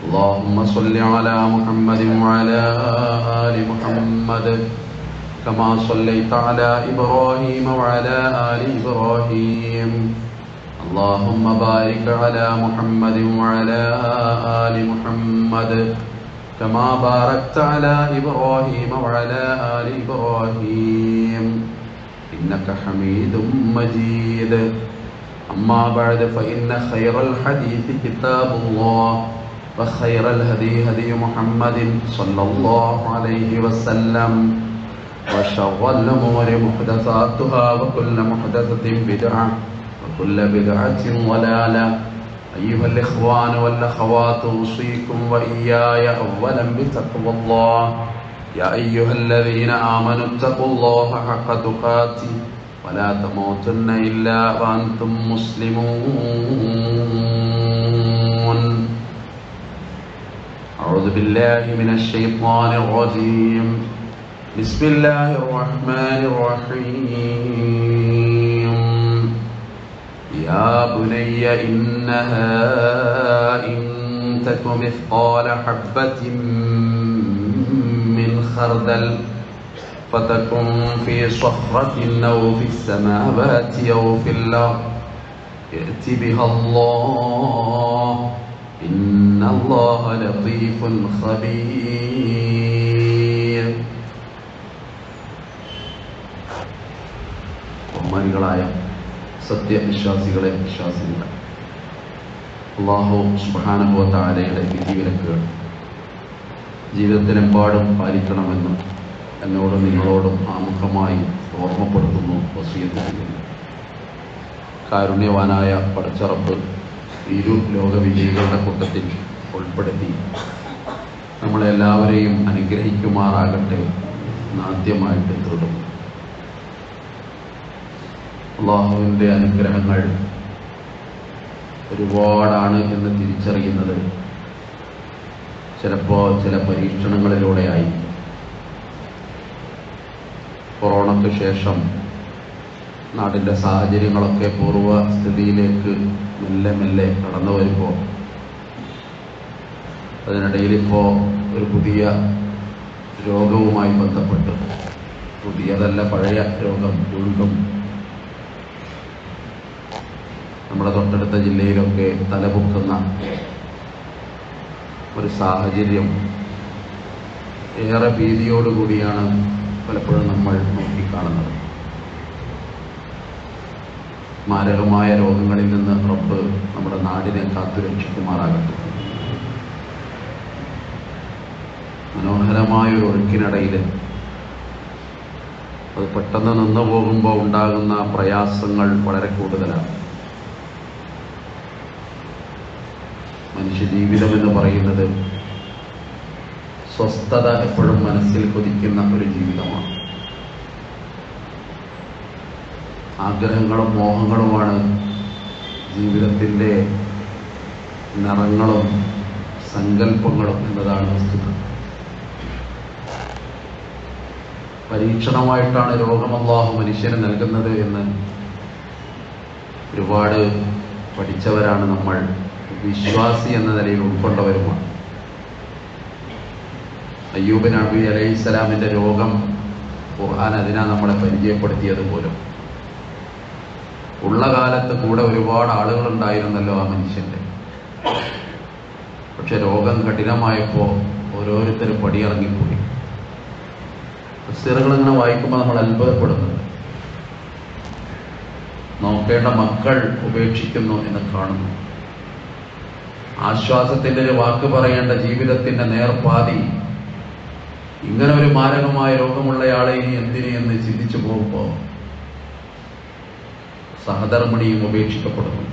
اللهم صل على محمد وعلى آل محمد كما صليت على إبراهيم وعلى آل إبراهيم اللهم بارك على محمد وعلى آل محمد كما باركت على إبراهيم وعلى آل إبراهيم إنك حميد مجيد أما بعد فإن خير الحديث كتاب الله وخير الهدي هدي محمد صلى الله عليه وسلم وشر الأمور محدثاتها وكل محدثة بدعة وكل بدعة ضلالة أيها الإخوان والأخوات أوصيكم وإياي أولا بتقوى الله يا أيها الذين آمنوا اتقوا الله حق تقاته ولا تموتن إلا وأنتم مسلمون أعوذ بالله من الشيطان الرجيم بسم الله الرحمن الرحيم يا بني إنها إن تك مثقال حبة من خردل فتكن في صخرة أو في السماوات أو في الأرض يأت بها الله إن الله لطيف خبير ബഹുമാനികളായ സത്യവിശ്വാസികളെ വിശ്വാസികളെ അള്ളാഹു സുബാനുഭവത്താലയുടെ വിധിവിലക്കുകൾ ജീവിതത്തിലെമ്പാടും പാലിക്കണമെന്നും എന്നോടും നിങ്ങളോടും ആമുഖമായി ഓർമ്മപ്പെടുത്തുന്നു വസീയത്ത് ചെയ്യുന്നു കാരുണ്യവാനായ പടച്ചറപ്പ് ഇരു ലോക വിജയികളുടെ കൂട്ടത്തിൽ ഉൾപ്പെടുത്തി നമ്മളെല്ലാവരെയും അനുഗ്രഹിക്കുമാറാകട്ടെ നാദ്യമായിട്ട് തുടരും അള്ളാഹുവിൻ്റെ അനുഗ്രഹങ്ങൾ ഒരുപാടാണ് എന്ന് തിരിച്ചറിയുന്നത് ചിലപ്പോൾ ചില പരീക്ഷണങ്ങളിലൂടെയായി കൊറോണയ്ക്ക് ശേഷം നാടിൻ്റെ സാഹചര്യങ്ങളൊക്കെ പൂർവ്വസ്ഥിതിയിലേക്ക് മെല്ലെ മെല്ലെ കടന്നു വരുമ്പോൾ അതിനിടയിൽ ഇപ്പോൾ ഒരു പുതിയ രോഗവുമായി ബന്ധപ്പെട്ട് പുതിയതല്ല പഴയ രോഗം വീണ്ടും നമ്മുടെ തൊട്ടടുത്ത ജില്ലയിലൊക്കെ തലപൊക്കുന്ന ഒരു സാഹചര്യം ഏറെ ഭീതിയോടുകൂടിയാണ് പലപ്പോഴും നമ്മൾ നോക്കിക്കാണുന്നത് മാരകമായ രോഗങ്ങളിൽ നിന്ന് റബ്ബ് നമ്മുടെ നാടിനെ കാത്തുരക്ഷിക്കുമാറാകട്ടെ മനോഹരമായ ഒരു ഒഴുക്കിനിടയിൽ അത് പെട്ടെന്ന് നിന്നു പോകുമ്പോൾ ഉണ്ടാകുന്ന പ്രയാസങ്ങൾ വളരെ കൂടുതലാണ് മനുഷ്യജീവിതം എന്ന് പറയുന്നത് സ്വസ്ഥത എപ്പോഴും മനസ്സിൽ കൊതിക്കുന്ന ഒരു ജീവിതമാണ് ആഗ്രഹങ്ങളും മോഹങ്ങളുമാണ് ജീവിതത്തിൻ്റെ നിറങ്ങളും സങ്കല്പങ്ങളും എന്നതാണ് വസ്തുത പരീക്ഷണമായിട്ടാണ് രോഗമല്ലാഹു മനുഷ്യന് നൽകുന്നത് എന്ന് ഒരുപാട് പഠിച്ചവരാണ് നമ്മൾ വിശ്വാസി എന്ന നിലയിൽ ഉൾക്കൊണ്ടവരുമാണ് അയ്യൂബ് നബി അലൈഹി സ്വലാമിന്റെ രോഗം ഖുർആൻ അതിനാ നമ്മളെ പരിചയപ്പെടുത്തിയത് പോലും ഉള്ള കാലത്ത് കൂടെ ഒരുപാട് ആളുകൾ ഉണ്ടായിരുന്നല്ലോ ആ മനുഷ്യന്റെ പക്ഷെ രോഗം കഠിനമായപ്പോൾ ഓരോരുത്തരും പടിയിറങ്ങിപ്പോയി തഫ്സീറുകൾ ഇങ്ങനെ വായിക്കുമ്പോൾ നമ്മൾ അത്ഭുതപ്പെടുന്നുണ്ട് നോക്കേണ്ട മക്കൾ ഉപേക്ഷിക്കുന്നു എന്ന് കാണുന്നു ആശ്വാസത്തിന്റെ ഒരു വാക്ക് പറയേണ്ട ജീവിതത്തിന്റെ നേർപാതി ഇങ്ങനെ ഒരു മാരകമായ രോഗമുള്ളയാളെ ഇനി എന്തിന് എന്ന് ചിന്തിച്ചു പോകുമ്പോൾ സഹധർമ്മിണിയും ഉപേക്ഷിക്കപ്പെടുന്നു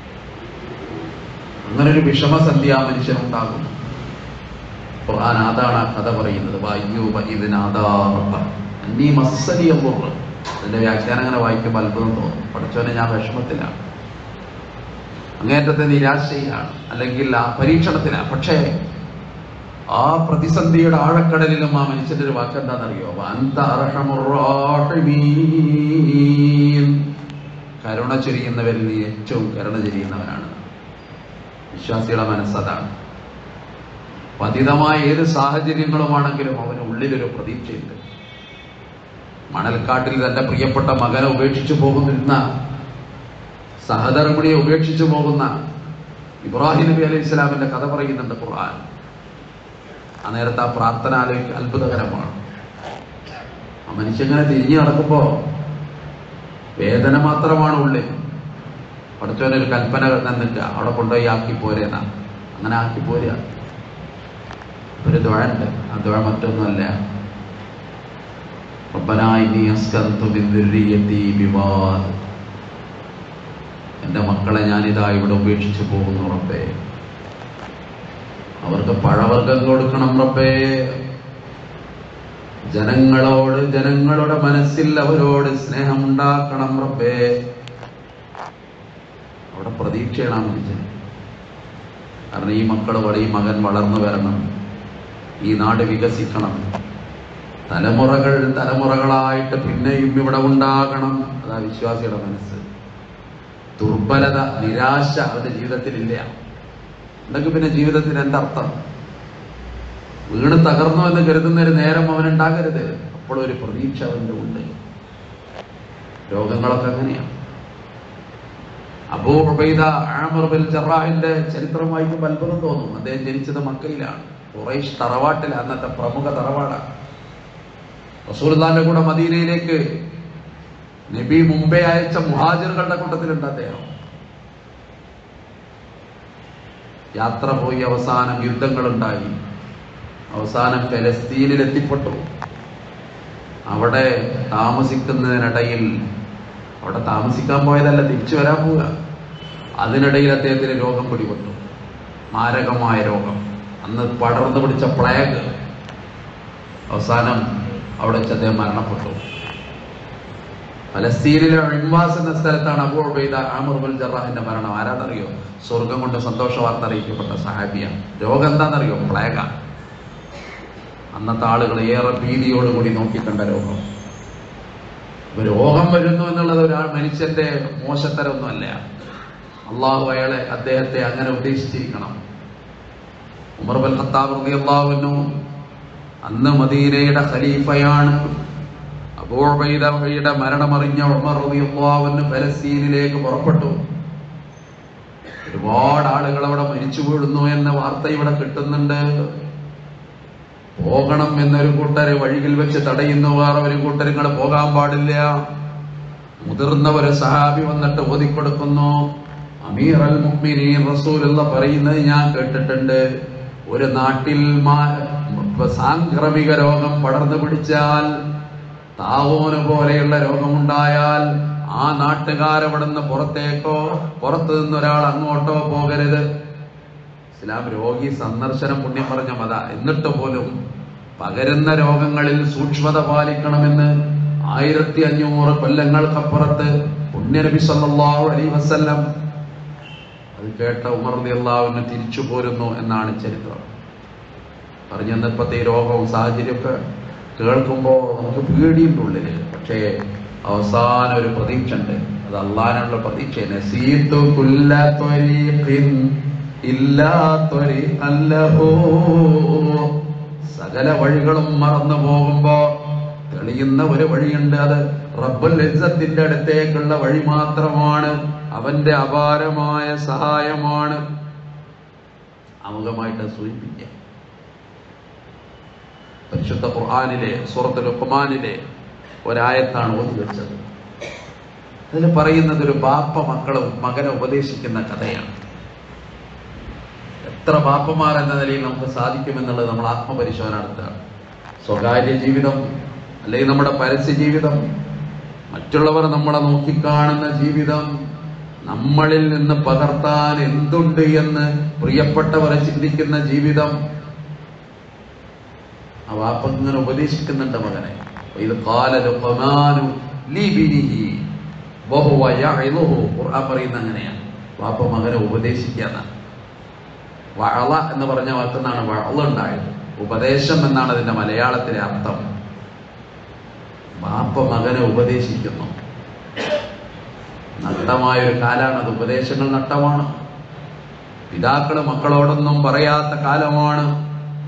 അങ്ങനെ ഒരു വിഷമസന്ധ്യ ആ മനുഷ്യനുണ്ടാകും ഖുർആൻ അതാണ് ആ കഥ പറയുന്നത് വായ്യൂബ ഇതിനാദാ റബ്ബ. അന്നീ മസ്സലിയ ബുർറ്. അതിന്റെ വ്യാഖ്യാനം അങ്ങനെ വായിക്കുമ്പോൾ അത്ഭുതം തോന്നും പഠിച്ചവനെ ഞാൻ വിഷമത്തിലാണ് അങ്ങേറ്റത്തെ നിരാശയിലാണ് അല്ലെങ്കിൽ ആ പരീക്ഷണത്തിലാണ് പക്ഷേ ആ പ്രതിസന്ധിയുടെ ആഴക്കടലിലും ആ മനുഷ്യന്റെ ഒരു വാക്ക് എന്താണെന്നറിയോ അന്ത അർഹമുർ റാഹിമീൻ. കരുണ ചൊരിയുന്നവരിൽ നീ ഏറ്റവും കരുണ ചൊരിയുന്നവനാണ് വിശ്വാസിയുടെ മനസ്സതാണ് പതിതമായ ഏത് സാഹചര്യങ്ങളുമാണെങ്കിലും അവന് ഉള്ളിലൊരു പ്രതീക്ഷയുണ്ട് മണൽക്കാട്ടിൽ തന്റെ പ്രിയപ്പെട്ട മകനെ ഉപേക്ഷിച്ചു പോകുന്നിരുന്ന സഹധർമ്മിണിയെ ഉപേക്ഷിച്ചു പോകുന്ന ഇബ്രാഹിം നബി അലൈഹി ഇസ്ലാമിന്റെ കഥ പറയുന്നുണ്ട് ഖുർആൻ ആ നേരത്തെ ആ പ്രാർത്ഥന ആലോചിക്കുക അത്ഭുതകരമാണ് ആ മനുഷ്യങ്ങനെ തിരിഞ്ഞു നടക്കുമ്പോ വേദന മാത്രമാണ് ഉള്ളിൽ പഠിച്ചവനൊരു കൽപ്പന നിന്നിട്ട് അവിടെ കൊണ്ടുപോയി ആക്കി പോരേന്നാ അങ്ങനെ ആക്കി പോരുക ഒരു ദ്വഴുണ്ട് ആ ദ്വഴ മറ്റൊന്നുമല്ല ربنا إني أسكنت من ذريتي بواد എൻ്റെ മക്കളെ ഞാനിതാ ഇവിടെ ഉപേക്ഷിച്ചു പോകുന്നു റബ്ബേ അവർക്ക് പഴവർഗം കൊടുക്കണം റബ്ബേ ജനങ്ങളോട് ജനങ്ങളുടെ മനസ്സിൽ അവരോട് സ്നേഹമുണ്ടാക്കണം റബ്ബേ അവിടെ പ്രതീക്ഷയാണ് ആ മനുഷ്യൻ കാരണം ഈ മക്കൾ ഈ മകൻ വളർന്നു വരണം ഈ നാട് വികസിക്കണം തലമുറകൾ തലമുറകളായിട്ട് പിന്നെയും ഇവിടെ ഉണ്ടാകണം അതാ വിശ്വാസിയുടെ മനസ്സ് ദുർബലത നിരാശ അവന്റെ ജീവിതത്തിൽ ഇല്ല എന്തൊക്കെ പിന്നെ ജീവിതത്തിന് എന്തർത്ഥം വീണ് തകർന്നു എന്ന് കരുതുന്ന ഒരു നേരം അവനുണ്ടാകരുത് അപ്പോൾ ഒരു പ്രതീക്ഷ അവന്റെ ഉണ്ട് രോഗങ്ങളൊക്കെ അങ്ങനെയാണ് അബൂ ഉബൈദ ആമർ ബിൻ ജറാഹിന്റെ ചരിത്രം വായിക്കുമ്പോൾ അത്ഭുതം തോന്നും അദ്ദേഹം ജനിച്ചത് മക്കയിലാണ് ഖുറൈഷ് തറവാട്ടിൽ അന്നത്തെ പ്രമുഖ തറവാടാണ് റസൂൽദാന്റെ കൂടെ മദീനയിലേക്ക് നബി മുമ്പേ അയച്ച മുഹാജിറുകളുടെ കൂട്ടത്തിലുണ്ട് അദ്ദേഹം യാത്ര പോയി അവസാനം യുദ്ധങ്ങളുണ്ടായി അവസാനം ഫലസ്തീനിൽ എത്തിപ്പെട്ടു അവിടെ താമസിക്കുന്നതിനിടയിൽ അവിടെ താമസിക്കാൻ പോയതല്ല തിരിച്ചു വരാൻ പോവുക അതിനിടയിൽ അദ്ദേഹത്തിന് രോഗം പിടിപെട്ടു മാരകമായ രോഗം അന്ന് പടർന്നു പിടിച്ച പ്ലേഗ് അവസാനം അവിടെ വെച്ച് അദ്ദേഹം മരണപ്പെട്ടു ഫലസ്തീനിലെ ഇൻവാസ് എന്ന സ്ഥലത്താണ് അബൂ ഉബൈദ ആമർ ബുൽ ജറാഹിന്റെ മരണം ആരാന്നറിയോ സ്വർഗം കൊണ്ട് സന്തോഷ വാർത്ത അറിയിക്കപ്പെട്ട സഹാബിയ രോഗം എന്താണെന്നറിയോ പ്ലേഗ അന്നത്തെ ആളുകൾ ഏറെ ഭീതിയോടുകൂടി നോക്കിക്കണ്ട രോഗം ഇപ്പൊ രോഗം വരുന്നു എന്നുള്ളത് ഒരാൾ മനുഷ്യന്റെ മോശത്തരമൊന്നുമല്ല അള്ളാഹു അയാളെ അദ്ദേഹത്തെ അങ്ങനെ ഉദ്ദേശിച്ചിരിക്കണം ഉമർ ബൽ ഖത്താബ് റളിയല്ലാഹു അന്ന് മദീനയുടെ ഖലീഫയാണ് അബൂബൈദയുടെ മരണമറിഞ്ഞ ഉമർ റളിയല്ലാഹു ഫലസ്തീനിലേക്ക് പുറപ്പെട്ടു ഒരുപാട് ആളുകൾ അവിടെ മരിച്ചു വീഴുന്നു എന്ന വാർത്ത ഇവിടെ കിട്ടുന്നുണ്ട് പോകണം എന്നൊരു കൂട്ടര് വഴിയിൽ വെച്ച് തടയുന്നു വേറെ ഒരു കൂട്ടർ ഇങ്ങോട്ട് പോകാൻ പാടില്ല മുതിർന്ന ഒരു സഹാബി വന്നിട്ട് ഓതിക്കൊടുക്കുന്നു അമീർ അൽ മുഅ്മിനീൻ റസൂലുള്ള പറയുന്നത് ഞാൻ കേട്ടിട്ടുണ്ട് ഒരു നാട്ടിൽ മാ- സാംക്രമിക രോഗം പടർന്നു പിടിച്ചാൽ താവോന് പോലെയുള്ള രോഗമുണ്ടായാൽ ആ നാട്ടുകാരവിടുന്ന് പുറത്തേക്കോ പുറത്തു നിന്ന് ഒരാൾ അങ്ങോട്ടോ പോകരുത് ഇസ്ലാം രോഗി സന്ദർശനം പുണ്യം പറഞ്ഞ മത എന്നിട്ട് പോലും പകരുന്ന രോഗങ്ങളിൽ സൂക്ഷ്മത പാലിക്കണമെന്ന് ആയിരത്തി അഞ്ഞൂറ് കൊല്ലങ്ങൾക്കപ്പുറത്ത് പുണ്യനബി സല്ലല്ലാഹു അലൈഹി വസല്ലം അത് കേട്ട ഉമർ റളിയല്ലാഹുവിന് തിരിച്ചു പോരുന്നു എന്നാണ് ചരിത്രം പറഞ്ഞു ഇന്നത്തെ ഈ രോഗവും സാഹചര്യമൊക്കെ കേൾക്കുമ്പോൾ നമുക്ക് പേടിയുണ്ട് ഉള്ളില് പക്ഷേ അവസാനം ഒരു പ്രതീക്ഷ ഉണ്ട് അത് അള്ളാനുള്ള പ്രതീക്ഷ നസീത്തു കുല്ല ത്വരീഖിൻ ഇല്ലാ ത്വരീഖൻ ലഹു. സകല വഴികളും മറന്നു പോകുമ്പോ തെളിയുന്ന ഒരു വഴിയുണ്ട് അത് റബ്ബുൽ ഇസ്സത്തിന്റെ അടുത്തേക്കുള്ള വഴി മാത്രമാണ് അവന്റെ അപാരമായ സഹായമാണ് അമുഖമായിട്ട് സൂചിപ്പിക്കുക പരിശുദ്ധ ഖുർആാനിലെ സൂറത്ത് ലുഖ്മാനിലെ ഒരായത്താണ് ഓതി വെച്ചത് അതിൽ പറയുന്നത് ഒരു ബാപ്പ മക്കളും മകനെ ഉപദേശിക്കുന്ന കഥയാണ് എത്ര ബാപ്പമാർ എന്ന നിലയിൽ നമുക്ക് സാധിക്കുമെന്നുള്ളത് നമ്മൾ ആത്മപരിശോധന നടത്തുകയാണ് സ്വകാര്യ ജീവിതം അല്ലെങ്കിൽ നമ്മുടെ പരസ്യ ജീവിതം മറ്റുള്ളവർ നമ്മളെ നോക്കിക്കാണുന്ന ജീവിതം നമ്മളിൽ നിന്ന് പകർത്താൻ എന്തുണ്ട് എന്ന് പ്രിയപ്പെട്ടവരെ ചിന്തിക്കുന്ന ജീവിതം ആ വാപ്പ ഇങ്ങനെ ഉപദേശിക്കുന്നുണ്ട് മകനെ ഇത് കാല ലുഖ്മാനു ലിബിനിഹി വഹുവ യഇളുഹു ഖുർആൻ പറയുന്ന അങ്ങനെയാണ് വാപ്പ മകനെ ഉപദേശിക്കാന്നാണ് വഅള എന്ന് പറഞ്ഞ വാക്കുന്നാണ് വഅള ഉണ്ടായത് ഉപദേശം എന്നാണ് അതിന്റെ മലയാളത്തിലെ അർത്ഥം വാപ്പ മകനെ ഉപദേശിക്കുന്നു നഷ്ടമായ ഒരു കാലാണ് അത് ഉപദേശങ്ങൾ നഷ്ടമാണ് പിതാക്കള് മക്കളോടൊന്നും പറയാത്ത കാലമാണ്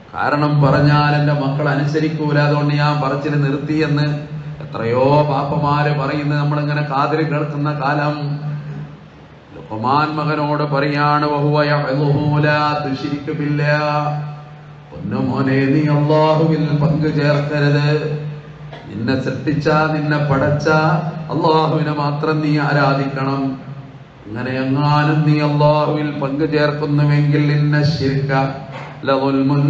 കാരണം പറഞ്ഞാൽ എൻ്റെ മക്കൾ അനുസരിക്കൂല അതുകൊണ്ട് ഞാൻ പറച്ചിന് നിർത്തിയെന്ന് എത്രയോ പാപ്പമാര് പറയുന്നത് നമ്മളിങ്ങനെ കാതിൽ കേൾക്കുന്ന കാലം ലുഖ്മാൻ മകനോട് പറയാണ് വഹുവ യഅ്ളുഹു ലാ തുശ്രിക് ബില്ലാ. പൊന്നുമോനെ നീ അള്ളാഹുവിൽ പങ്കു ചേർക്കരുത് നിന്നെ സൃഷ്ടിച്ച നിന്നെ പടച്ച അള്ളാഹുവിനെ മാത്രം നീ ആരാധിക്കണം അങ്ങനെ എങ്ങാനും നീ അള്ളാഹുവിൽ പങ്കു ചേർക്കുന്നുവെങ്കിൽ നിന്ന ശിർക്ക ലദുൽമുൻ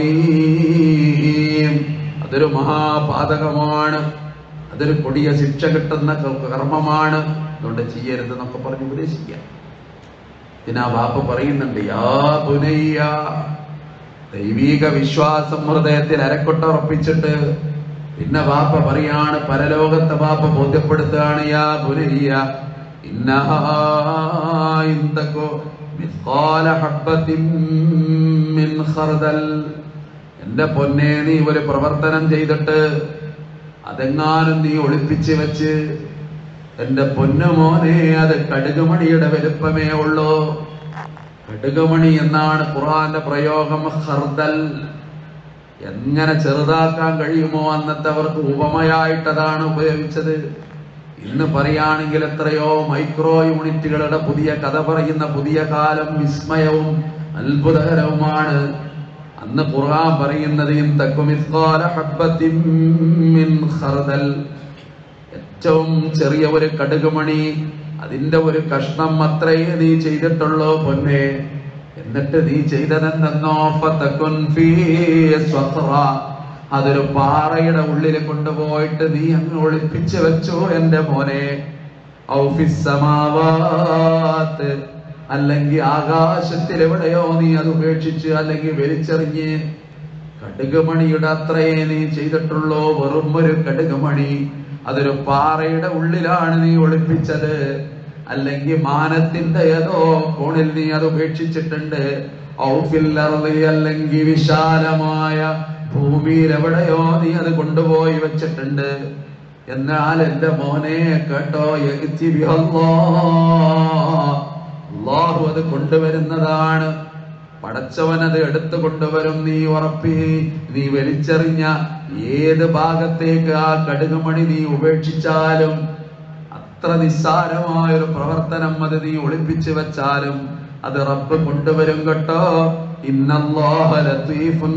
അളീം. അതൊരു മഹാപാതകമാണ് അതൊരു കൊടിയ ശിക്ഷ കിട്ടുന്ന ക- കർമ്മമാണ് അതുകൊണ്ട് ചെയ്യരുത് എന്നൊക്കെ പറഞ്ഞ് ഉപദേശിക്കാം പിന്നെ ആ വാപ്പ പറയുന്നുണ്ട് യാ പുനയ്യ ദൈവീക വിശ്വാസം ഹൃദയത്തിൽ അരക്കൊട്ട ഉറപ്പിച്ചിട്ട് പിന്നെ വാപ്പ പറയാണ് പരലോകത്തെ വാപ്പ ബോധ്യപ്പെടുത്തുകയാണ് യാ പുനയ്യ ഇന്നഹാ ഇന്തകോ മിസ്കാല ഹബ്ബത്തിൻ മിൻ ഖർദൽ എന്റെ പൊന്നെ നീ ഒരു പ്രവർത്തനം ചെയ്തിട്ട് അതെങ്ങാനും നീ ഒളിപ്പിച്ച് വെച്ച് എന്റെ പൊന്നുമോനെ അത് കടുകുമണിയുടെ വലുപ്പമേ ഉള്ളൂ കടുകുമണി എന്നാണ് ഖുറാന്റെ പ്രയോഗം ഹർദൽ എങ്ങനെ ചെറുതാക്കാൻ കഴിയുമോ അന്നത്തെ അവർക്ക് ഉപമയായിട്ടതാണ് ഉപയോഗിച്ചത് ഇന്ന് പറയുകയാണെങ്കിൽ എത്രയോ മൈക്രോ യൂണിറ്റുകളുടെ പുതിയ കഥ പറയുന്ന പുതിയ കാലം വിസ്മയവും അത്ഭുതകരവുമാണ് അന്ന് ഖുർആൻ പറയുന്നത് ഇൻ തക്കു മിസ്കാല ഹബ്ബത്തിൻ മിൻ ഖർദൽ ഏറ്റവും ചെറിയ ഒരു കടുകുമണി അതിന്റെ ഒരു കഷ്ണം അത്രയേ നീ ചെയ്തിട്ടുള്ളൂ പൊന്നെ എന്നിട്ട് നീ ചെയ്തതെന്തെന്നോ ഫതകുൻ ഫീ സ്വഖറ. അതൊരു പാറയുടെ ഉള്ളിൽ കൊണ്ടുപോയിട്ട് നീ അങ്ങ് ഒളിപ്പിച്ചു വെച്ചു എന്റെ മോനെ ഔ ഫിസ് സമാവാത്ത്. അല്ലെങ്കിൽ ആകാശത്തിൽ എവിടെയോ നീ അത് ഉപേക്ഷിച്ച് അല്ലെങ്കിൽ വലിച്ചെറിഞ്ഞ് കടുകുമണിയുടെ അത്രയേ നീ ചെയ്തിട്ടുള്ളൂ വെറും ഒരു കടുകുമണി അതൊരു പാറയുടെ ഉള്ളിലാണ് നീ ഒളിപ്പിച്ചത് അല്ലെങ്കിൽ മാനത്തിന്റെ ഏതോ കോണിൽ നീ അത് ഉപേക്ഷിച്ചിട്ടുണ്ട് ഔഫിൽ അർളി അല്ലെങ്കിൽ വിശാലമായ ഭൂമിയിൽ എവിടെയോ നീ അത് കൊണ്ടുപോയി വെച്ചിട്ടുണ്ട് എന്നാൽ എന്റെ മോനെ കേട്ടോ യഅ്തി ബിഹല്ലാഹ്. അള്ളാഹു അത് കൊണ്ടുവരുന്നതാണ് പടച്ചവൻ അത് എടുത്തു കൊണ്ടുവരും നീ ഉറപ്പി നീ വലിച്ചെറിഞ്ഞ ഏത് ഭാഗത്തേക്ക് ആ കടുകുമണി നീ ഉപേക്ഷിച്ചാലും അത്ര നിസ്സാരമായ ഒരു പ്രവർത്തനം അത് നീ ഒളിപ്പിച്ചു വെച്ചാലും അത് റബ്ബ് കൊണ്ടുവരും കേട്ടോ ഇന്നല്ലാഹ ലത്തീഫുൻ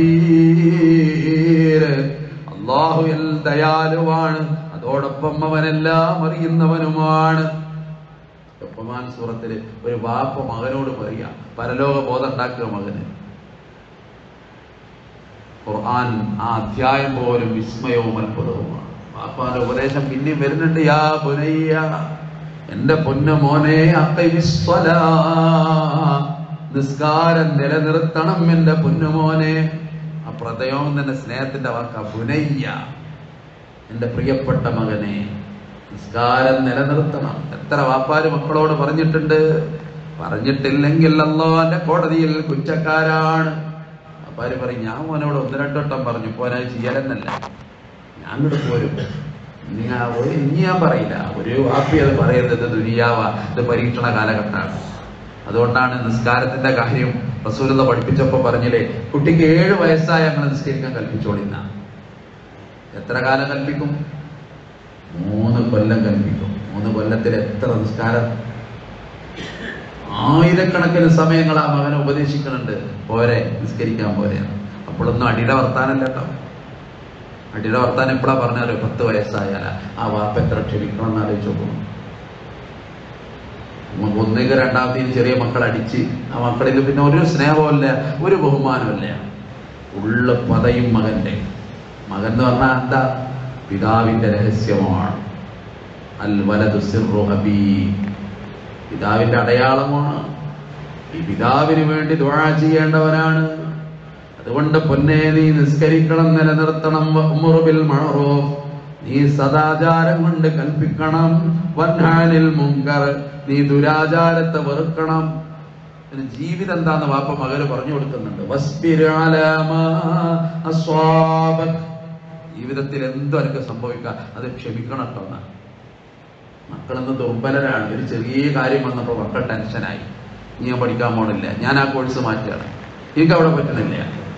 ഖബീർ അള്ളാഹു എൽ ദയാലുവാണ് അതോടൊപ്പം അവനെല്ലാം അറിയുന്നവനുമാണ് ഒപ്പമാൻ സൂറത്തില് ഒരു വാപ്പ മകനോട് പറയുക പരലോക ബോധം ഉണ്ടാക്കുക മകന് ഖുർആൻ ആ അധ്യായം പോലും വിസ്മയവും അത്ഭുതവുമാണ് വാപ്പാന്റെ ഉപദേശം പിന്നെയും വരുന്നുണ്ട് യാ പുനയ്യ എന്റെ പൊന്നു മോനെ അഖിമിസ്സലാ. നിസ്കാരം നിലനിർത്തണം എന്റെ പൊന്നുമോനെ ആ പ്രതയോഗം തന്നെ സ്നേഹത്തിന്റെ വാക്ക പുനയ്യ എന്റെ പ്രിയപ്പെട്ട മകനെ നിസ്കാരം നിലനിർത്തണം എത്ര വാപ്പാര് മക്കളോട് പറഞ്ഞിട്ടുണ്ട് പറഞ്ഞിട്ടില്ലെങ്കിൽ അള്ളാന്റെ കോടതിയിൽ കുറ്റക്കാരാണ് വാപ്പാര് പറയും ഞാൻ മോനോട് ഒന്ന് രണ്ടു വട്ടം പറഞ്ഞു പോനാ ചെയ്യലെന്നല്ല ഞാൻ ഇങ്ങോട്ട് പോരും ഇനി ഞാൻ ഒരു- ഇനി ഞാൻ പറയില്ല ഒരു വാപ്പി അത് പറയുന്നത് ദുരിയാവ ഇത് പരീക്ഷണ കാലഘട്ടമാണ് അതുകൊണ്ടാണ് നിസ്കാരത്തിന്റെ കാര്യം റസൂലത പഠിപ്പിച്ചപ്പോ പറഞ്ഞില്ലേ കുട്ടിക്ക് ഏഴ് വയസ്സായ അങ്ങനെ നിസ്കരിക്കാൻ കൽപ്പിച്ചോളിന്ന എത്ര കാലം കൽപ്പിക്കും മൂന്ന് കൊല്ലം കൽപ്പിക്കും മൂന്ന് കൊല്ലത്തിൽ എത്ര നിസ്കാരം ആയിരക്കണക്കിന് സമയങ്ങൾ ആ മകനെ ഉപദേശിക്കുന്നുണ്ട് പോരെ നിസ്കരിക്കാൻ പോരെ അപ്പോഴൊന്നും അടിയുടെ വർത്താനല്ല കേട്ടോ അടിയുടെ വർത്താനം എപ്പോഴാ പറഞ്ഞാലോ പത്ത് വയസ്സായാല ആ വാപ്പ എത്ര ക്ഷമിക്കണം എന്ന് ആലോചിച്ച് നോക്കണം നമുക്ക് ഒന്നേക്ക് രണ്ടാമത്തേന് ചെറിയ മക്കൾ അടിച്ച് ആ മക്കളിൽ പിന്നെ ഒരു സ്നേഹമില്ല ഒരു ബഹുമാനമില്ല ഉള്ള പതയും മകന്റെ മകൻ എന്ന് പറഞ്ഞാൽ എന്താ പിതാവിന്റെ രഹസ്യമാണ് അൽ വലതു സിർറു അബീ പിതാവിന്റെ അടയാളമാണ് ഈ പിതാവിന് വേണ്ടി ദുആ ചെയ്യേണ്ടവനാണ് അതുകൊണ്ട് പൊന്നെ നീ നിസ്കരിക്കണം നിലനിർത്തണം വഅ്മുറു ബിൽ മഅറൂഫ് നീ സദാചാരം കൊണ്ട് കൽപ്പിക്കണം വൻഹാനിൽ മുങ്കർ നീ ദുരാചാരത്തെ വെറുക്കണം ഒരു ജീവിതം എന്താന്ന് വാപ്പ മകന് പറഞ്ഞു കൊടുക്കുന്നുണ്ട് വസ്ബിർ അലാ മാ അസ്വാബക്. ജീവിതത്തിൽ എന്തും എനിക്ക് സംഭവിക്കാം അത് ക്ഷമിക്കണം കേട്ടോ എന്നാ മക്കളെന്ന് ദുർബലരാണ് ഒരു ചെറിയ കാര്യം വന്നപ്പോൾ മക്കൾ ടെൻഷനായി ഇനി ഞാൻ പഠിക്കാൻ പോണില്ല ഞാൻ ആ കോഴ്സ് മാറ്റുകയാണ് എനിക്ക് അവിടെ പറ്റണില്ല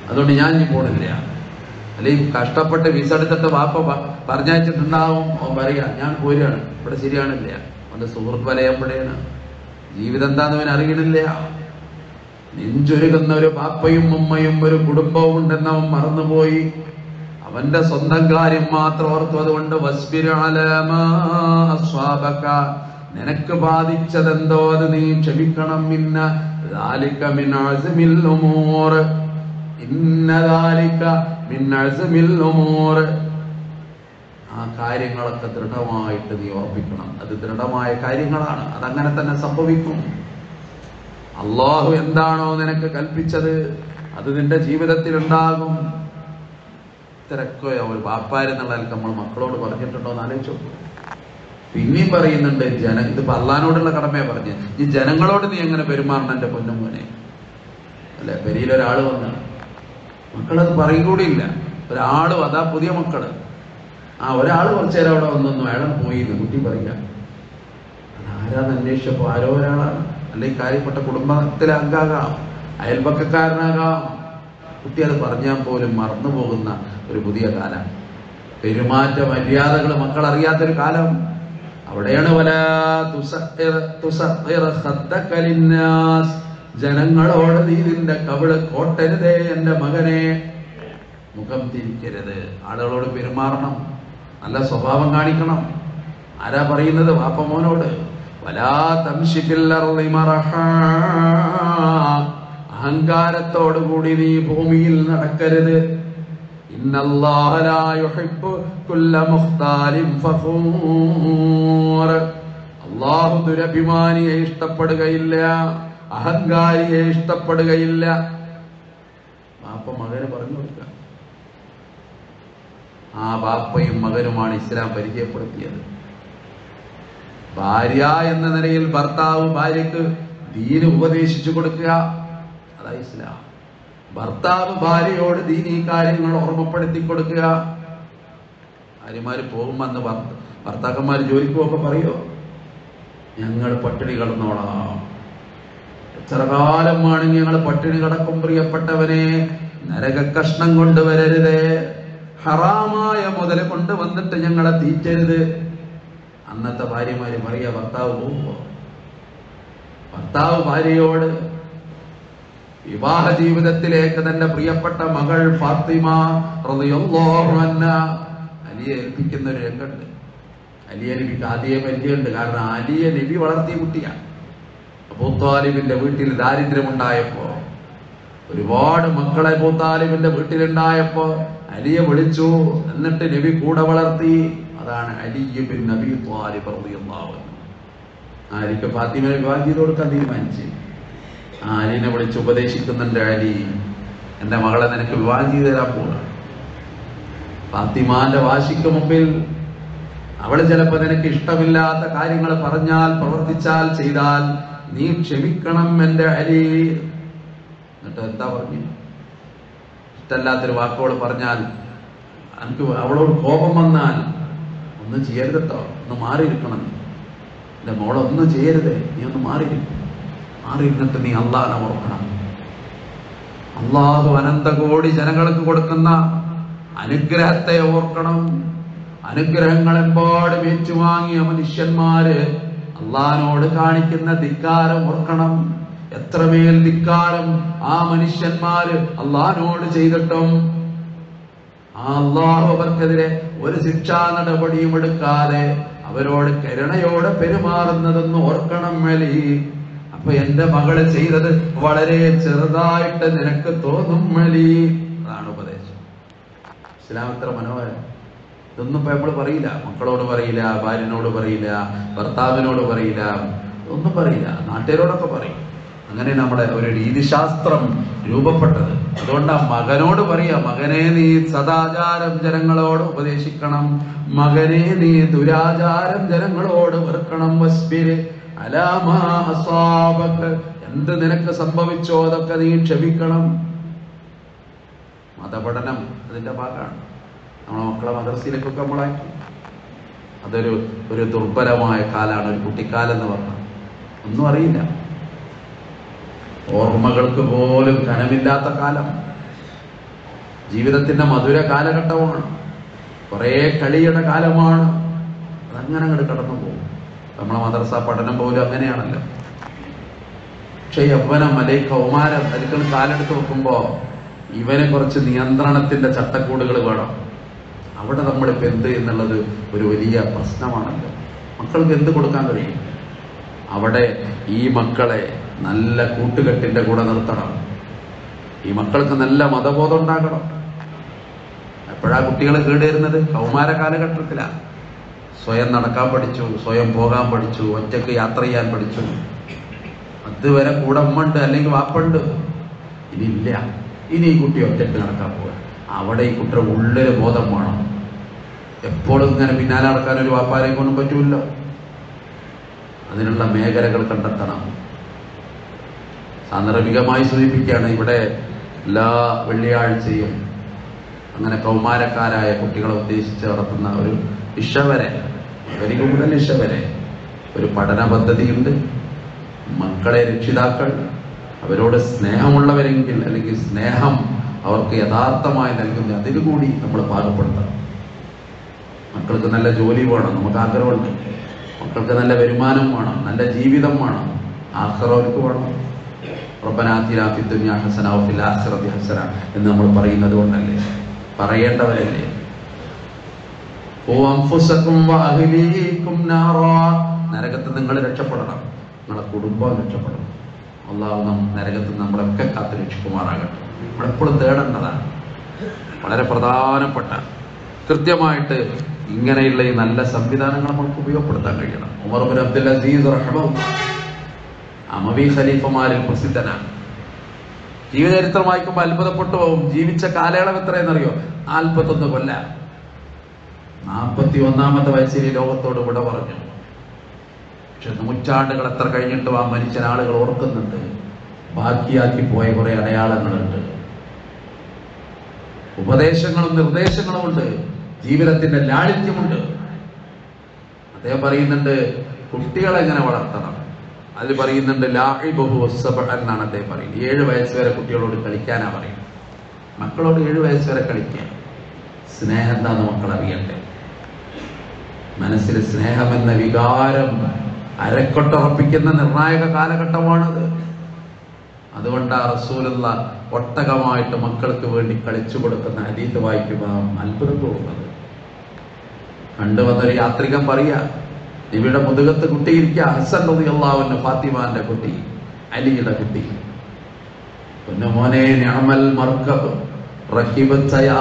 അതുകൊണ്ട് ഞാൻ ഇനി പോണില്ല അല്ലെങ്കിൽ കഷ്ടപ്പെട്ട് വിസ എടുത്തിട്ട് വാപ്പ പ- പറഞ്ഞയച്ചിട്ടുണ്ടാവും അവൻ പറയാ ഞാൻ പോരുകയാണ് ഇവിടെ ശരിയാണില്ല അവന്റെ സുഹൃത്ത് വലയം ഇവിടെയാണ് ജീവിതം എന്താന്ന് അവൻ അറിയണില്ല നെഞ്ചൊരുകുന്ന ഒരു പാപ്പയും ഉമ്മയും ഒരു കുടുംബവും ഉണ്ടെന്ന് അവൻ മറന്നുപോയി അവന്റെ സ്വന്തം കാര്യം മാത്രം ഓർത്തു അതുകൊണ്ട് വസ്ബിർ അലാ മാ അസ്വാബക. നിനക്ക് ബാധിച്ചതെന്തോ അത് നീ ക്ഷമിക്കണം ഇന്ന ذلك من عزم الأمور ഇന്ന ذلك من عزم الأمور ആ കാര്യങ്ങളൊക്കെ ദൃഢമായിട്ട് നീ ഓർപ്പിക്കണം അത് ദൃഢമായ കാര്യങ്ങളാണ് അതങ്ങനെ തന്നെ സംഭവിക്കും അള്ളാഹു എന്താണോ നിനക്ക് കൽപ്പിച്ചത് അത് നിന്റെ ജീവിതത്തിൽ ഉണ്ടാകും ഇത്രയൊക്കെ ഒരു വാപ്പാരെന്നുള്ള നിലക്ക് നമ്മൾ മക്കളോട് പറഞ്ഞിട്ടുണ്ടോ എന്ന് ആലോചിച്ചു പിന്നെയും പറയുന്നുണ്ട് ജന ഇതിപ്പോ അള്ളഹാനോടുള്ള കടമയെ പറഞ്ഞ് ഈ ജനങ്ങളോട് നീ എങ്ങനെ പെരുമാറണം എന്റെ പൊന്നുമോനെ അല്ലെ പെരിയിൽ ഒരാള് വന്ന് മക്കളത് പറയും കൂടിയില്ല ഒരാള് അതാ പുതിയ മക്കള് ആ ഒരാള് കുറച്ചു നേരം അവിടെ വന്നൊന്നു അയാളെ പോയിന്ന് കുട്ടി പറയാ ആരാന്ന് അന്വേഷിച്ചപ്പോ ആരോ ഒരാളാണ് അല്ലെങ്കിൽ കാര്യപ്പെട്ട കുടുംബത്തിലെ അംഗാകാം അയൽപക്കക്കാരനാകാം കുട്ടി അത് പറഞ്ഞാൽ പോലും മറന്നു പോകുന്ന ഒരു പുതിയ കാലം പെരുമാറ്റ മര്യാദകൾ മക്കൾ അറിയാത്തൊരു കാലം അവിടെയാണ് വല തുസഖിറ- തുസഖിറ ഖദ്ദക ലിന്നാസ്. ജനങ്ങളോട് നീ നിന്റെ കവിള് കോട്ടരുതേ എന്റെ മകനെ മുഖം തിരിക്കരുത് ആളുകളോട് പെരുമാറണം നല്ല സ്വഭാവം കാണിക്കണം ആരാ പറയുന്നത് വാപ്പമോനോട് വലാ തംശിഫിൽ അർളി മറഹാ. അഹങ്കാരത്തോടു കൂടി നീ ഭൂമിയിൽ നടക്കരുത് ഇന്നല്ലാഹ ലാ യുഹിബ്ബു കുല്ല മുഖ്താലിൻ ഫഖൂർ അല്ലാഹു ദുരഭിമാനിയെ ഇഷ്ടപ്പെടുകയില്ല അഹങ്കാരിയെ ഇഷ്ടപ്പെടുകയില്ല ബാപ്പ മകന് പറഞ്ഞു കൊടുക്കുക ആ ബാപ്പയും മകനുമാണ് ഇസ്ലാം പരിചയപ്പെടുത്തിയത് ഭാര്യ എന്ന നിലയിൽ ഭർത്താവ് ഭാര്യക്ക് ദീന് ഉപദേശിച്ചു കൊടുക്കുക അതാ ഇസ്ലാം ഭർത്താവ് ഭാര്യയോട് ദീനീ കാര്യങ്ങൾ ഓർമ്മപ്പെടുത്തി കൊടുക്കുക ഭാര്യമാര് പോകുമ്പോ അന്ന് ഭർത്ത- ഭർത്താക്കന്മാര് ജോലിക്ക് പോകുമ്പോ പറയോ ഞങ്ങൾ പട്ടിണി കിടന്നോളാം എത്ര കാലം വേണമെങ്കിൽ ഞങ്ങൾ പട്ടിണി കിടക്കും പ്രിയപ്പെട്ടവനെ നരക കഷ്ണം കൊണ്ടുവരരുതേ ഹറാമായ മുതൽ കൊണ്ടുവന്നിട്ട് ഞങ്ങളെ തീറ്റരുത് അന്നത്തെ ഭാര്യമാര് പറയാ ഭർത്താവ് പോകുമ്പോ ഭർത്താവ് ഭാര്യയോട് വിവാഹ ജീവിതത്തിലേക്ക് തന്റെ പ്രിയപ്പെട്ട മകൾ ഫാത്തിമ റളിയല്ലാഹു അൻഹ അലിയെ ഏൽപ്പിക്കുന്ന ഒരു രംഗമുണ്ട് അലിയ നബിക്ക് ആദ്യമേ പരിചയമുണ്ട് കാരണം അലിയ നബി വളർത്തിയ കുട്ടിയാണ് അബൂത്താലിബിന്റെ വീട്ടിൽ ദാരിദ്ര്യമുണ്ടായപ്പോ ഒരുപാട് മക്കളെ അബൂത്താലിബിന്റെ വീട്ടിലുണ്ടായപ്പോ അലിയെ വിളിച്ചു എന്നിട്ട് നബി കൂടെ വളർത്തി അതാണ് അലിയ ബിൻ നബി ത്വാലിബ് റളിയല്ലാഹു അൻഹു ആലിക്ക് ഫാത്തിമയെ വിവാഹം ചെയ്ത് കൊടുക്കാൻ തീരുമാനിച്ചു ആ അലിനെ വിളിച്ച് ഉപദേശിക്കുന്നുണ്ട് അലി എന്റെ മകളെ നിനക്ക് വിവാഹം ചെയ്തു തരാൻ പോവാ ഫാത്തിമാന്റെ വാശിക്ക് മുമ്പിൽ അവള് ചിലപ്പോ നിനക്ക് ഇഷ്ടമില്ലാത്ത കാര്യങ്ങൾ പറഞ്ഞാൽ പ്രവർത്തിച്ചാൽ ചെയ്താൽ നീ ക്ഷമിക്കണം എന്റെ അലി എന്നിട്ട് എന്താ പറഞ്ഞു ഇഷ്ടമല്ലാത്തൊരു വാക്കോട് പറഞ്ഞാൽ എനിക്ക് അവളോട് കോപം വന്നാൽ ഒന്നും ചെയ്യരുത് കേട്ടോ ഒന്ന് മാറിയിരിക്കണം നീ എന്റെ മോളൊന്നും ചെയ്യരുത് നീ ഒന്ന് മാറിയിരിക്കും മാറിയിരുന്നിട്ട് നീ അള്ളാഹനെ ഓർക്കണം അള്ളാഹു അനന്തകോടി ജനങ്ങൾക്ക് കൊടുക്കുന്ന അനുഗ്രഹത്തെ ഓർക്കണം അനുഗ്രഹങ്ങൾ എമ്പാടും ഏറ്റുവാങ്ങിയ മനുഷ്യന്മാര് അള്ളഹാനോട് കാണിക്കുന്ന ധിക്കാരം ഓർക്കണം എത്രമേൽ ധിക്കാരം ആ മനുഷ്യന്മാര് അള്ളഹാനോട് ചെയ്തിട്ടും ആ അള്ളാഹു അവർക്കെതിരെ ഒരു ശിക്ഷാ നടപടിയും എടുക്കാതെ അവരോട് കരുണയോടെ പെരുമാറുന്നതെന്ന് ഓർക്കണം മലി അപ്പൊ എന്റെ മകള് ചെയ്തത് വളരെ ചെറുതായിട്ട് നിനക്ക് തോന്നും മലി അതാണ് ഉപദേശം ഇസ്ലാം എത്ര മനോഹരം ഇതൊന്നും ഇപ്പൊ നമ്മൾ പറയില്ല മക്കളോട് പറയില്ല ഭാര്യനോട് പറയില്ല ഭർത്താവിനോട് പറയില്ല ഒന്നും പറയില്ല നാട്ടുകാരോടൊക്കെ പറയും അങ്ങനെ നമ്മുടെ ഒരു രീതിശാസ്ത്രം രൂപപ്പെട്ടത് അതുകൊണ്ട് ആ മകനോട് പറയാ മകനെ നീ സദാചാരം ജനങ്ങളോട് ഉപദേശിക്കണം മകനെ നീ ദുരാചാരം ജനങ്ങളോട് വെറുക്കണം വസ്ബിര് അലാമാ അസ്വാബക്ക് എന്ത് നിനക്ക് സംഭവിച്ചോ അതൊക്കെ നീ ക്ഷമിക്കണം മതപഠനം അതിന്റെ ഭാഗമാണ് നമ്മളെ മക്കളെ മദ്രസയിലേക്കൊക്കെ നമ്മളാക്കി അതൊരു ഒരു ദുർബലമായ കാലാണ് ഒരു കുട്ടിക്കാലം എന്ന് പറഞ്ഞാൽ ഒന്നും അറിയില്ല ഓർമ്മകൾക്ക് പോലും കനമില്ലാത്ത കാലം ജീവിതത്തിന്റെ മധുര കാലഘട്ടമാണ് കുറേ കളിയുടെ കാലമാണ് അതങ്ങനെ അങ്ങോട്ട് കടന്നു പോകും നമ്മളെ മദർസ പഠനം പോലും അങ്ങനെയാണല്ലോ പക്ഷെ യൗവനം അല്ലെ കൗമാരം അതിൽ കാലെടുത്ത് വെക്കുമ്പോ ഇവനെ കുറച്ച് നിയന്ത്രണത്തിന്റെ ചട്ടക്കൂടുകൾ വേണം അവിടെ നമ്മളിപ്പോ എന്ത് എന്നുള്ളത് ഒരു വലിയ പ്രശ്നമാണല്ലോ മക്കൾക്ക് എന്ത് കൊടുക്കാൻ കഴിയും അവിടെ ഈ മക്കളെ നല്ല കൂട്ടുകെട്ടിന്റെ കൂടെ നിർത്തണം ഈ മക്കൾക്ക് നല്ല മതബോധം ഉണ്ടാകണം എപ്പോഴാ കുട്ടികൾ കേടുവരുന്നത് കൗമാര കാലഘട്ടത്തിലാണ് സ്വയം നടക്കാൻ പഠിച്ചു സ്വയം പോകാൻ പഠിച്ചു ഒറ്റയ്ക്ക് യാത്ര ചെയ്യാൻ പഠിച്ചു അതുവരെ കൂടെ ഉമ്മണ്ട് അല്ലെങ്കിൽ വാപ്പുണ്ട് ഇനി ഇല്ല ഇനി ഈ കുട്ടി ഒറ്റയ്ക്ക് നടക്കാൻ പോവുക അവിടെ ഈ കുട്ടിയുടെ ഉള്ളില് ബോധം വേണം എപ്പോഴും ഇങ്ങനെ പിന്നാലെ നടക്കാൻ ഒരു വാപ്പാരെ കൊണ്ടും പറ്റൂല്ലോ അതിനുള്ള മേഖലകൾ കണ്ടെത്തണം സാന്ദർഭികമായി സൂചിപ്പിക്കുകയാണ് ഇവിടെ എല്ലാ വെള്ളിയാഴ്ചയും അങ്ങനെ കൗമാരക്കാരായ കുട്ടികളെ ഉദ്ദേശിച്ച് നടത്തുന്ന ഒരു ഇഷവരെ ഒരു കൂടുതൽ ഇഷവരെ ഒരു പഠന പദ്ധതിയുണ്ട് മക്കളെ രക്ഷിതാക്കൾ അവരോട് സ്നേഹമുള്ളവരെങ്കിൽ അല്ലെങ്കിൽ സ്നേഹം അവർക്ക് യഥാർത്ഥമായി നൽകുന്ന അതിനു കൂടി നമ്മൾ പാകപ്പെടുത്തണം മക്കൾക്ക് നല്ല ജോലി വേണം നമുക്ക് ആഗ്രഹമുണ്ട് മക്കൾക്ക് നല്ല വരുമാനം വേണം നല്ല ജീവിതം വേണം ആഹ്റവർക്ക് വേണം റബ്ബനാത്തിരാഫി ദുനിയ ഹസന ഫിൽ ആഖിറതി ഹസന എന്ന് നമ്മൾ പറയുന്നത് കൊണ്ടല്ലേ പറയേണ്ടവരല്ലേ ഓ അംഫുസക്കും വഅഹ്ലീകും നാറാ നരകത്ത് നിങ്ങൾ രക്ഷപ്പെടണം നിങ്ങളെ കുടുംബം രക്ഷപ്പെടണം അള്ളാഹു നാം നരകത്ത് നമ്മളൊക്കെ കാത്ത് രക്ഷിക്കുമാറാകട്ടെ നമ്മളെപ്പോഴും തേടേണ്ടതാണ് വളരെ പ്രധാനപ്പെട്ട കൃത്യമായിട്ട് ഇങ്ങനെയുള്ള ഈ നല്ല സംവിധാനങ്ങൾ നമുക്ക് ഉപയോഗപ്പെടുത്താൻ കഴിയണം ഉമർ ബിൻ അബ്ദുൽ അസീസ് റഹ്മഹുല്ലാ അമവി ഖലീഫമാരിൽ പ്രസിദ്ധനാണ് ജീവചരിത്രം വായിക്കുമ്പോൾ അത്ഭുതപ്പെട്ടു പോകും ജീവിച്ച കാലയളവ് എത്രയെന്നറിയോ നാൽപ്പത്തൊന്ന് കൊല്ല നാൽപ്പത്തി ഒന്നാമത്തെ വയസ്സിൽ ഈ ലോകത്തോട് വിട പറഞ്ഞു പക്ഷെ നൂറ്റാണ്ടുകൾ എത്ര കഴിഞ്ഞിട്ടും ആ മനുഷ്യൻ ആളുകൾ ഓർക്കുന്നുണ്ട് ബാക്കിയാക്കി പോയ കുറെ അടയാളങ്ങളുണ്ട് ഉപദേശങ്ങളും നിർദ്ദേശങ്ങളും ഉണ്ട് ജീവിതത്തിന്റെ ലാളിത്യമുണ്ട് അദ്ദേഹം പറയുന്നുണ്ട് കുട്ടികളെ എങ്ങനെ വളർത്തണം അതിൽ പറയുന്നുണ്ട് ലാഹി ബഹു എന്നാണ് അദ്ദേഹം പറയുന്നത് ഏഴ് വയസ്സ് വരെ കുട്ടികളോട് കളിക്കാനാ പറയുന്നത് മക്കളോട് ഏഴ് വയസ്സ് വരെ കളിക്കുക സ്നേഹം എന്താന്ന് മക്കൾ അറിയട്ടെ മനസ്സിൽ സ്നേഹമെന്ന വികാരം അരക്കൊട്ടുറപ്പിക്കുന്ന നിർണായക കാലഘട്ടമാണത് അതുകൊണ്ട് ആ റസൂലുള്ള ഒട്ടകമായിട്ട് മക്കൾക്ക് വേണ്ടി കളിച്ചു കൊടുക്കുന്ന ഹദീത്ത് വായിക്കുമ്പോൾ നാം അത്ഭുതം തോന്നുന്നത് കണ്ടുവന്നൊരു യാത്രികൻ പറയാ നബിയുടെ മുതുകത്ത് കുട്ടിയിരിക്കുക ഹസൻ റളിയല്ലാഹുവിന്റെ ഫാത്തിമാന്റെ കുട്ടി അലിയുടെ കുട്ടി പൊന്നു മോനെ നിഅമൽ മർക്കബ് റഹിബത്ത യാ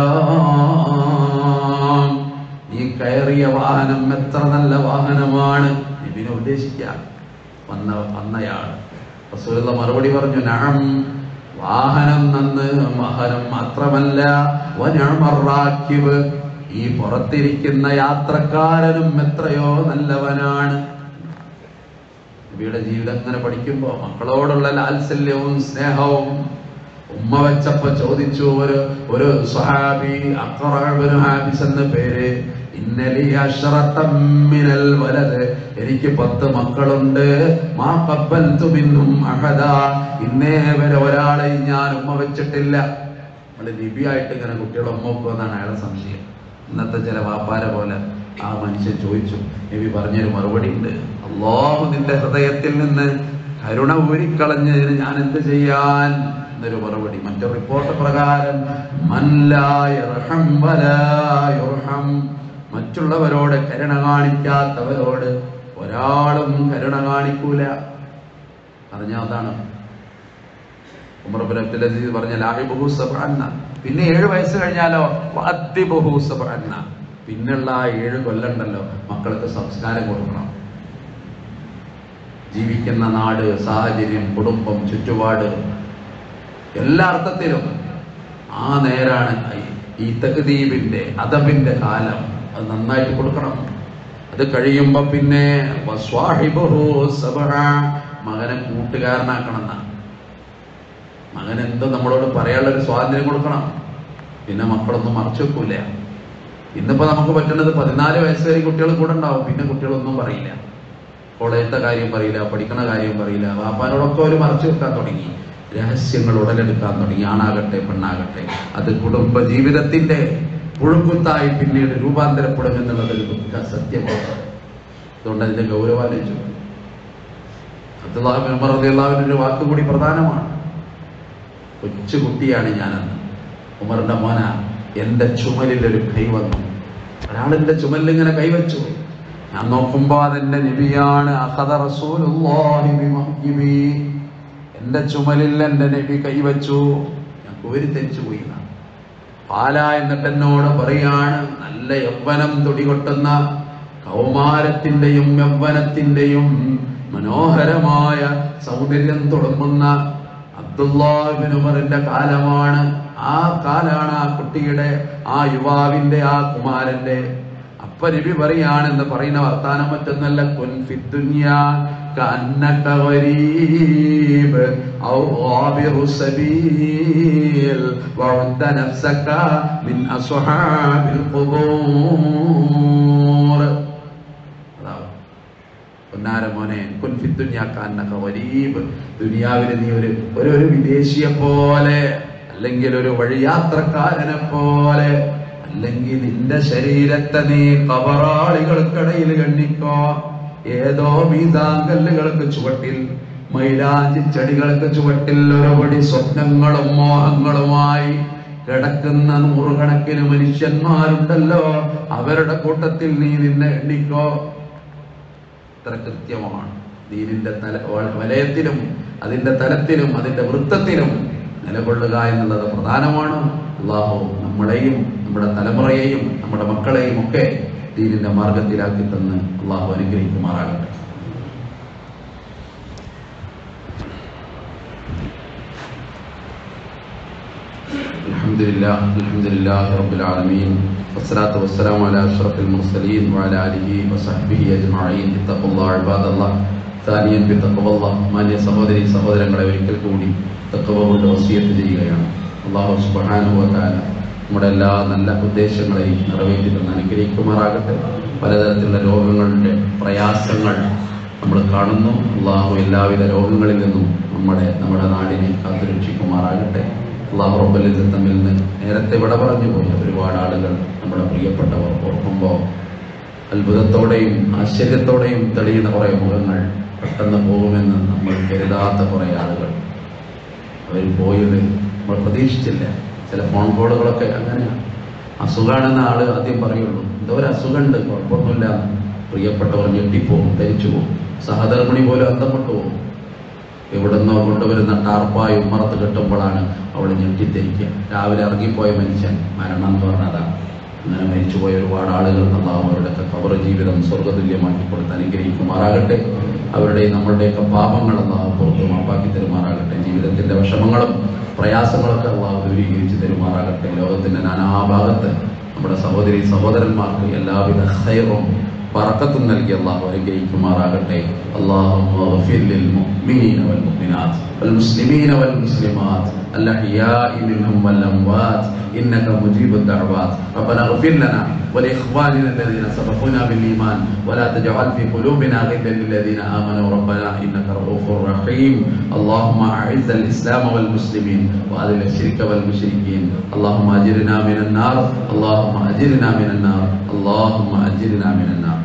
ഗുലാം നീ കയറിയ വാഹനം എത്ര നല്ല വാഹനമാണ് നബിനെ ഉദ്ദേശിക്കുക വന്ന വന്നയാൾ റസൂലുള്ള മറുപടി പറഞ്ഞു നഅം വാഹനം നന്ന് വാഹനം മാത്രമല്ല വനഅമർ റാക്കിബ് ഈ പുറത്തിരിക്കുന്ന യാത്രക്കാരനും എത്രയോ നല്ലവനാണ് നബിയുടെ ജീവിതം ഇങ്ങനെ പഠിക്കുമ്പോ മക്കളോടുള്ള ലാത്സല്യവും സ്നേഹവും ഉമ്മ വെച്ചപ്പോ ചോദിച്ചു ഒരു ഒരു സ്വഹാബി അക്റബിൻ ഹാബിസ് എന്ന പേര് ഇന്നലി അശ്റത്തം മിനൽ വലത് എനിക്ക് പത്ത് മക്കളുണ്ട് മാ ഖബ്ബൽതു മിൻഹും അഹദ ഇന്നേ വരെ ഒരാളെ ഞാൻ ഉമ്മ വെച്ചിട്ടില്ല നമ്മള് നബിയായിട്ട് ഇങ്ങനെ കുട്ടികളെ ഉമ്മ വെക്കുമെന്നാണ് അയാളെ സംശയം ഇന്നത്തെ ചില വാപ്പാര പോലെ ആ മനുഷ്യൻ ചോദിച്ചു നബി പറഞ്ഞൊരു മറുപടി ഉണ്ട് അള്ളാഹു നിന്റെ ഹൃദയത്തിൽ നിന്ന് കരുണ ഊരിക്കളഞ്ഞതിന് ഞാൻ എന്ത് ചെയ്യാൻ എന്നൊരു മറുപടി മറ്റൊരു റിപ്പോർട്ട് പ്രകാരം മൻ ലാ യർഹം വലാ യുർഹം. മറ്റുള്ളവരോട് കരുണ കാണിക്കാത്തവരോട് ഒരാളും കരുണ കാണിക്കൂല പറഞ്ഞ അതാണ് ഉമർ ബിൻ അബ്ദുൽ അസീസ് പറഞ്ഞ ലാഹിബഹു സബ്അന്ന പിന്നെ ഏഴ് വയസ്സ് കഴിഞ്ഞാലോ വഅദ്ദിബഹു സബ്അന്ന പിന്നുള്ള ആ ഏഴ് കൊല്ലണ്ടല്ലോ മക്കൾക്ക് സംസ്കാരം കൊടുക്കണം ജീവിക്കുന്ന നാട് സാഹചര്യം കുടുംബം ചുറ്റുപാട് എല്ലാ അർത്ഥത്തിലും ആ നേരാണ് ഈ- ഈ തകദീബിന്റെ അദബിന്റെ കാലം അത് നന്നായിട്ട് കൊടുക്കണം അത് കഴിയുമ്പോ പിന്നെ വസ്വാഹിബഹു സബ്അ. മകനെ കൂട്ടുകാരനാക്കണം എന്നാണ് മകൻ എന്ത് നമ്മളോട് പറയാനുള്ള ഒരു സ്വാതന്ത്ര്യം കൊടുക്കണം പിന്നെ മക്കളൊന്നും മറച്ചു വെക്കൂല ഇന്നിപ്പോ നമുക്ക് പറ്റുന്നത് പതിനാല് വയസ്സ് വരെ കുട്ടികൾ കൂടെ ഉണ്ടാവും പിന്നെ കുട്ടികളൊന്നും പറയില്ല കോളേജത്തെ കാര്യം പറയില്ല പഠിക്കണ കാര്യം പറയില്ല വാപ്പാനോടൊക്കെ അവർ മറച്ചു വെക്കാൻ തുടങ്ങി രഹസ്യങ്ങൾ ഉടലെടുക്കാൻ തുടങ്ങി ആണാകട്ടെ പെണ്ണാകട്ടെ അത് കുടുംബ ജീവിതത്തിന്റെ പുഴുക്കുത്തായി പിന്നീട് രൂപാന്തരപ്പെടും എന്നുള്ളത് ഒരു ദുഃഖ സത്യമാണ് അതുകൊണ്ട് അതിന്റെ ഗൗരവം ആലോചിച്ചു അബ്ദുല്ലാഹിബിൻ ഉമർ റളിയല്ലാഹുവിന്റെ ഒരു വാക്ക് കൂടി പ്രധാനമാണ് കൊച്ചുകുട്ടിയാണ് ഞാനെന്ന് ഉമറിന്റെ മോന എന്റെ ചുമലിൽ ഒരു കൈ വന്നു ഒരാളിന്റെ ചുമലിൽ ഇങ്ങനെ കൈവച്ചു ഞാൻ നോക്കുമ്പോ അതെന്റെ നബിയാണ് അഖദ റസൂലുള്ളാഹി ബിമഹ്ജിബി. എന്റെ ചുമലിൽ എന്റെ നബി കൈവച്ചു ഞാൻ കോരിത്തെരിച്ചു പോയി എന്നാണ്. പാല എന്നിട്ട് എന്നോട് പറയാണ് നല്ല യൗവനം തുടികൊട്ടുന്ന കൗമാരത്തിന്റെയും യൗവനത്തിന്റെയും മനോഹരമായ സൗന്ദര്യം തുടങ്ങുന്ന അബ്ദുല്ലാഹിബിൻ ഉമറിന്റെ കാലമാണ് ആ കാലാണ് ആ കുട്ടിയുടെ ആ യുവാവിന്റെ ആ കുമാരന്റെ അപ്പ നബി പറയാണെന്ന് പറയുന്ന വർത്താനം മറ്റൊന്നല്ല കുൻ ഫിദ്ദുനിയാ كأنك غريب أو غابر سبيل وعد نفسك من أصحاب القبور അതാണ് പൊന്നാര മോനെ കുൻഫിദ്ദുന്യാക്കാന്നൊക്കെ വരീബ് ദുനിയാവിൽ നീ ഒരു ഒരു ഒരു വിദേശിയെ പോലെ അല്ലെങ്കിൽ ഒരു വഴിയാത്രക്കാരനെ പോലെ അല്ലെങ്കിൽ നിന്റെ ശരീരത്തെ നീ കബറാളികൾക്കിടയിൽ എണ്ണിക്കോ ഏതോ മീതാങ്കല്ലുകൾക്ക് ചുവട്ടിൽ മൈലാഞ്ചി ചെടികൾക്ക് ചുവട്ടിൽ ഒരുപടി സ്വപ്നങ്ങളും മോഹങ്ങളുമായി കിടക്കുന്ന നൂറുകണക്കിന് മനുഷ്യന്മാരുണ്ടല്ലോ അവരുടെ കൂട്ടത്തിൽ നീ നിന്നെ എണ്ണിക്കോ ഇത്ര കൃത്യമാണ് ദീനിന്റെ തല വ- വലയത്തിലും അതിന്റെ തലത്തിലും അതിന്റെ വൃത്തത്തിലും നിലകൊള്ളുക എന്നുള്ളത് പ്രധാനമാണ് അള്ളാഹു നമ്മളെയും നമ്മുടെ തലമുറയെയും നമ്മുടെ മക്കളെയും ഒക്കെ ദീനിന്റെ മാർഗത്തിലാക്കി തന്ന് അള്ളാഹു അനുഗ്രഹിക്കുമാറാകട്ടെ الحمد لله الحمد لله رب العالمين والصلاة والسلام على أشرف المرسلين وعلى آله وصحبه أجمعين اتقوا الله عباد الله ثانيا بتقوى الله മാന്യ സഹോദരി സഹോദരങ്ങളെ ഒരിക്കൽ കൂടി തക്കവ കൊണ്ട് വസിയത്ത് ചെയ്യുകയാണ് അള്ളാഹു സുബ്ഹാനഹു വ തആല നമ്മുടെ എല്ലാ നല്ല ഉദ്ദേശങ്ങളെയും നിറവേറ്റി തന്ന് അനുഗ്രഹിക്കുമാറാകട്ടെ പലതരത്തിലുള്ള രോഗങ്ങളുടെ പ്രയാസങ്ങൾ നമ്മൾ കാണുന്നു അള്ളാഹു എല്ലാവിധ രോഗങ്ങളിൽ നിന്നും നമ്മുടെ നമ്മുടെ നാടിനെ കാത്തുരക്ഷിക്കുമാറാകട്ടെ അള്ളാഹു റബ്ബലിൽ തമ്മിൽ നിന്ന് നേരത്തെ വിട പറഞ്ഞു പോയ ഒരുപാട് ആളുകൾ നമ്മുടെ പ്രിയപ്പെട്ടവർ ഓർക്കുമ്പോൾ അത്ഭുതത്തോടെയും ആശ്ചര്യത്തോടെയും തെളിയുന്ന കുറേ മുഖങ്ങൾ പെട്ടെന്ന് പോകുമെന്ന് നമ്മൾ കരുതാത്ത കുറേ ആളുകൾ അവർ പോയത് നമ്മൾ പ്രതീക്ഷിച്ചില്ല ചില ഫോൺ കോളുകളൊക്കെ അങ്ങനെയാണ് അസുഖാണെന്ന ആള് ആദ്യം പറയുള്ളൂ എന്തോ ഒരു അസുഖമുണ്ട് കുഴപ്പമൊന്നുമില്ല എന്ന്. പ്രിയപ്പെട്ടവർ ഞെട്ടിപ്പോവും ധരിച്ചു പോകും സഹധർമ്മിണി പോലും അന്തപ്പെട്ടു പോകും എവിടുന്നോ കൊണ്ടുവരുന്ന ടാർപ്പായി ഉമ്മറത്ത് കെട്ടുമ്പോഴാണ് അവൾ ഞെട്ടിത്തിരിക്കുക രാവിലെ ഇറങ്ങിപ്പോയ മനുഷ്യൻ മരണം എന്ന് പറഞ്ഞതാണ് അങ്ങനെ മരിച്ചുപോയ ഒരുപാട് ആളുകൾ അള്ളാഹു അവരുടെയൊക്കെ കവർ ജീവിതം സ്വർഗതുല്യമാക്കി കൊടുത്ത് അനുഗ്രഹിക്കുമാറാകട്ടെ അവരുടെയും നമ്മളുടെയൊക്കെ പാപങ്ങൾ അള്ളാഹു പുറത്ത് മാപ്പാക്കി തരുമാറാകട്ടെ ജീവിതത്തിന്റെ വിഷമങ്ങളും പ്രയാസങ്ങളൊക്കെ അള്ളാഹു ദൂരീകരിച്ച് തരുമാറാകട്ടെ ലോകത്തിന്റെ നാനാഭാഗത്ത് നമ്മുടെ സഹോദരി സഹോദരന്മാർക്ക് എല്ലാവിധ ഹൈറും പറക്കത്തും നൽകി അള്ളാഹു അനുഗ്രഹിക്കുമാറാകട്ടെ അള്ളാഹു للمؤمنين والمؤمنات والمسلمين والمسلمات الأحياء منهم والأموات إنك مجيب الدعوات ربنا اغفر لنا ولإخواننا الذين سبقونا بالإيمان ولا تجعل في قلوبنا غلا للذين آمنوا ربنا إنك رؤوف رحيم اللهم أعز الإسلام والمسلمين وأذل الشرك والمشركين اللهم أجرنا من النار اللهم أجرنا من النار اللهم أجرنا من النار